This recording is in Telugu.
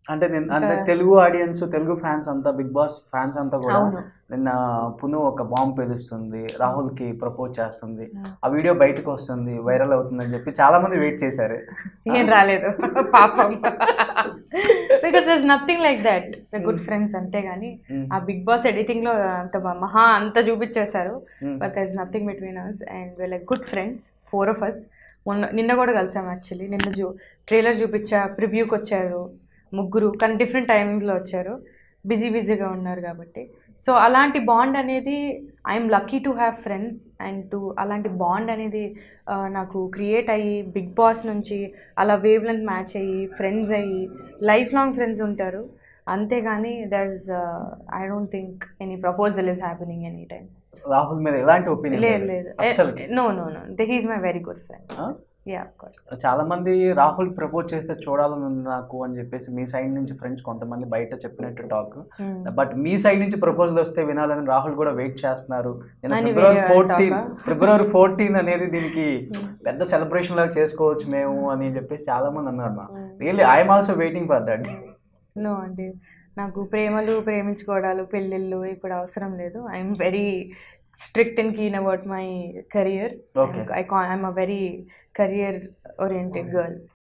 అంటే నేను అంటే ఇంకా- తెలుగు ఆడియన్స్ తెలుగు ఫ్యాన్స్ అంతా బిగ్ బాస్ ఫ్యాన్స్ అంతా కూడా అవును నిన్న పును ఒక బాంబ్ పేలుస్తుంది రాహుల్ కి ప్రపోజ్ చేస్తుంది Hmm. ఆ వీడియో బయటకు వస్తుంది వైరల్ అవుతుందని చెప్పి చాలా మంది వెయిట్ చేశారు ఏం రాలేదు పాపం because there nothing like that good friends అంతేగాని Hmm. ఆ బిగ్ బాస్ ఎడిటింగ్ లో అంత బ- మహా అంత చూపించేశారు Hmm. But there is nothing between us and we like good friends four of us మొన్న నిన్న కూడా కలిసాం యాక్చువల్లీ నిన్న చూ ట్రైలర్ చూపించా ప్రివ్యూకి వచ్చారు ముగ్గురు కానీ డిఫరెంట్ టైమింగ్స్లో వచ్చారు బిజీ బిజీగా ఉన్నారు కాబట్టి సో అలాంటి బాండ్ అనేది I'm lucky to have friends and to అలాంటి బాండ్ అనేది ఆ, నాకు క్రియేట్ అయ్యి బిగ్ బాస్ నుంచి అలా వేవ్ లెంత్ మ్యాచ్ అయ్యి ఫ్రెండ్స్ అయ్యి లైఫ్ లాంగ్ ఫ్రెండ్స్ ఉంటారు అంతేగాని there's I don't think any proposal is happening any time Rahul మీద ఎలాంటి ఒపీనియన్ లేదు లేదు అస్సలు no no no he's my very good friend yeah of course చాలా మంది రాహుల్ ప్రపోజ్ చేస్తే చూడాలని ఉంది నాకు అని చెప్పేసి మీ సైడ్ నుంచి ఫ్రెండ్స్ కొంతమంది బయట చెప్పినట్టు టాక్ బట్ మీ సైడ్ నుంచి ప్రపోజల్ వస్తే వినాలని రాహుల్ కూడా వెయిట్ చేస్తున్నారు నేను అని ఫిబ్రవరి వేరే ఫోర్టీన్ talk ఆ? ఫిబ్రవరి ఫోర్టీన్ అనేది దీనికి పెద్ద సెలబ్రేషన్ లాగా చేసుకోవచ్చు మేము అని చెప్పేసి చాలా మంది అన్నారు మా really I'm also waiting for that no అండి నాకు ప్రేమలు ప్రేమించుకోవడాలు పెళ్ళిళ్ళు ఇప్పుడు అవసరం లేదు I'm very strict and keen about my career Okay. I I'm a very career oriented girl